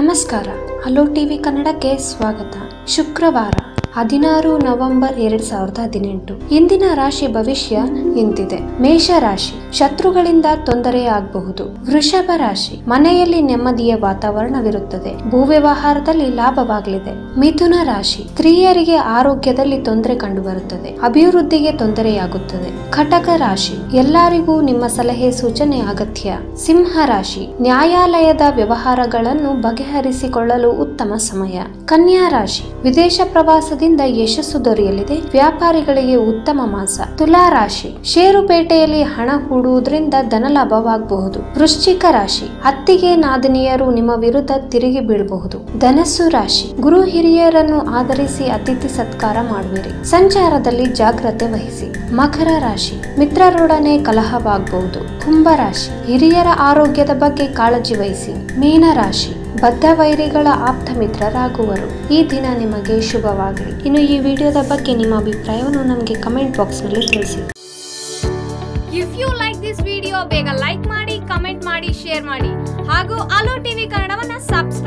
ನಮಸ್ಕಾರ hello TV ಕನ್ನಡಕ್ಕೆ ಸ್ವಾಗತ ಶುಕ್ರವಾರ ಹದಿನಾರು ನವೆಂಬರ್ ಎರಡ್ ಸಾವಿರದ ಹದಿನೆಂಟು ಇಂದಿನ ರಾಶಿ ಭವಿಷ್ಯ ಇಂತಿದೆ ಮೇಷ ರಾಶಿ ಶತ್ರುಗಳಿಂದ ತೊಂದರೆಯಾಗಬಹುದು ವೃಷಭ ರಾಶಿ ಮನೆಯಲ್ಲಿ ನೆಮ್ಮದಿಯ ವಾತಾವರಣವಿರುತ್ತದೆ ಭೂ ವ್ಯವಹಾರದಲ್ಲಿ ಲಾಭವಾಗಲಿದೆ ಮಿಥುನ ರಾಶಿ ಸ್ತ್ರೀಯರಿಗೆ ಆರೋಗ್ಯದಲ್ಲಿ ತೊಂದರೆ ಕಂಡುಬರುತ್ತದೆ ಅಭಿವೃದ್ಧಿಗೆ ತೊಂದರೆಯಾಗುತ್ತದೆ ಕಟಕ ರಾಶಿ ಎಲ್ಲರಿಗೂ ನಿಮ್ಮ ಸಲಹೆ ಸೂಚನೆ ಅಗತ್ಯ ಸಿಂಹ ರಾಶಿ ನ್ಯಾಯಾಲಯದ ವ್ಯವಹಾರಗಳನ್ನು ಬಗೆಹರಿಸಿಕೊಳ್ಳಲು ಉತ್ತಮ ಸಮಯ ಕನ್ಯಾ ರಾಶಿ ವಿದೇಶ ಪ್ರವಾಸದಿಂದ ಯಶಸ್ಸು ದೊರೆಯಲಿದೆ ವ್ಯಾಪಾರಿಗಳಿಗೆ ಉತ್ತಮ ಮಾಸ ತುಲಾ ರಾಶಿ ಷೇರುಪೇಟೆಯಲ್ಲಿ ಹಣ ಹೂಡುವುದರಿಂದ ಧನಲಾಭವಾಗಬಹುದು ವೃಶ್ಚಿಕ ರಾಶಿ ಅತ್ತಿಗೆ ನಾದಿನಿಯರು ನಿಮ್ಮ ವಿರುದ್ಧ ತಿರುಗಿ ಬೀಳಬಹುದು ಧನಸ್ಸು ರಾಶಿ ಗುರು ಹಿರಿಯರನ್ನು ಆಧರಿಸಿ ಅತಿಥಿ ಸತ್ಕಾರ ಮಾಡುವಿರಿ ಸಂಚಾರದಲ್ಲಿ ಜಾಗ್ರತೆ ವಹಿಸಿ ಮಕರ ರಾಶಿ ಮಿತ್ರರೊಡನೆ ಕಲಹವಾಗಬಹುದು ಕುಂಭ ರಾಶಿ ಹಿರಿಯರ ಆರೋಗ್ಯದ ಬಗ್ಗೆ ಕಾಳಜಿ ವಹಿಸಿ ಮೀನ ರಾಶಿ ಬದ್ಧ ವೈರಿಗಳ ಆಪ್ತ ಮಿತ್ರರಾಗುವರು ಈ ದಿನ ನಿಮಗೆ ಶುಭವಾಗಲಿ ಇನ್ನು ಈ ವಿಡಿಯೋದ ಬಗ್ಗೆ ನಿಮ್ಮ ಅಭಿಪ್ರಾಯವನ್ನು ನಮಗೆ ಕಮೆಂಟ್ ಬಾಕ್ಸ್ನಲ್ಲಿ ತಿಳಿಸಿ if you like this video ಬೇಗ ಲೈಕ್ ಮಾಡಿ ಕಮೆಂಟ್ ಮಾಡಿ ಶೇರ್ ಮಾಡಿ ಹಾಗೂ ಅಲೋ ಟಿವಿ ಕನ್ನಡವನ್ನ ಸಬ್ಸ್ಕ್ರೈಬ್